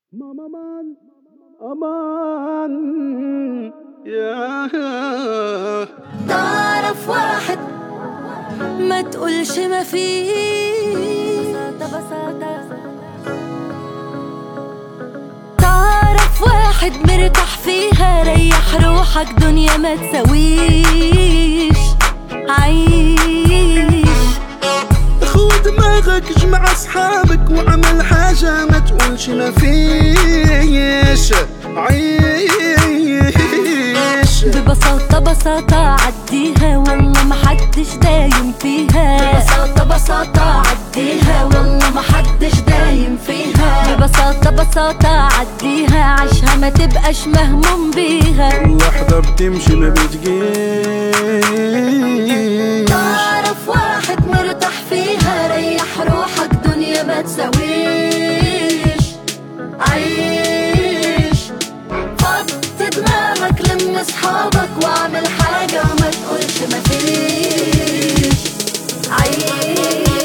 ماما مان أمان يا تعرف واحد ما تقولش ما فيه تعرف واحد مرتاح فيها ريح روحك دنيا ما تسويش عيش خو دماغك اجمع اصحابك وعمل حاجة ما تقولش ما فيش عيش ببساطة بساطة عديها والله ما حدش دايم فيها ببساطة بساطة عديها والله ما حدش دايم فيها ببساطة بساطة عديها عيشها ما تبقاش مهموم بيها واحدة بتمشي ما بتجيش تعرف واحد مرتاح فيها ريح روحك دنيا ما تسويش عيش فض دماغك لم اصحابك واعمل حاجة وما تقولش ما فيش عيش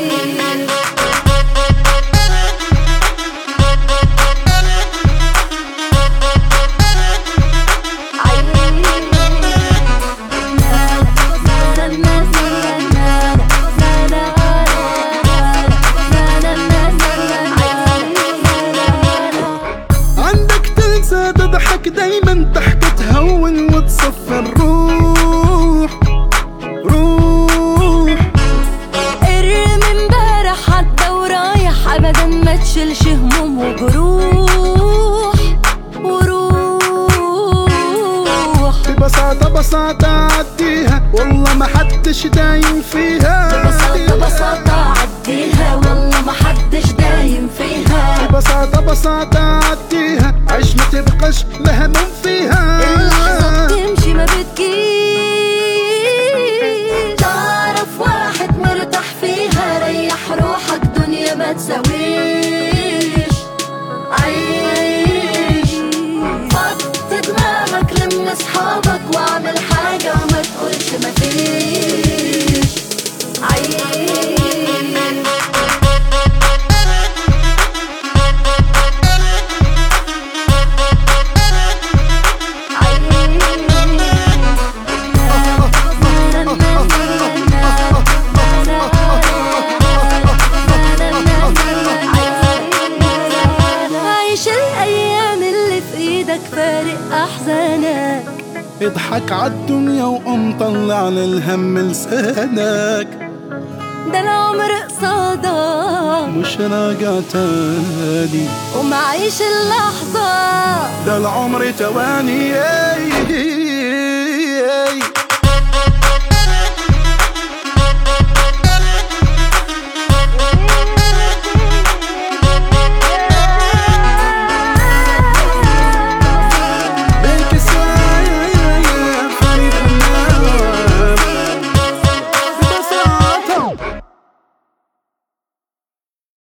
عندك تنسى تضحك دايما ضحكة تهون وتصفي الروح روح ارمي امبارح عدى ورايح ابدا ما تشيلش هموم وجروح وروح ببساطة بساطة عديها والله ما حدش دايم فيها ببساطة بساطة عديها والله ما حدش دايم فيها ببساطة بساطة عديها عيش ما تبقاش لها من فيها اللحظة بتمشي ما بتجيش تعرف واحد مرتاح فيها ريح روحك دنيا ما تسويش عيش فض دماغك لم اصحابك واعمل حاجة وما تقولش ما فيش عيش عيش الايام اللي في ايدك فارق احزانك اضحك عالدنيا وقوم طلع للهم لسانك ده العمر قصادك مش راجع تاني ومعيش اللحظة ده العمر تواني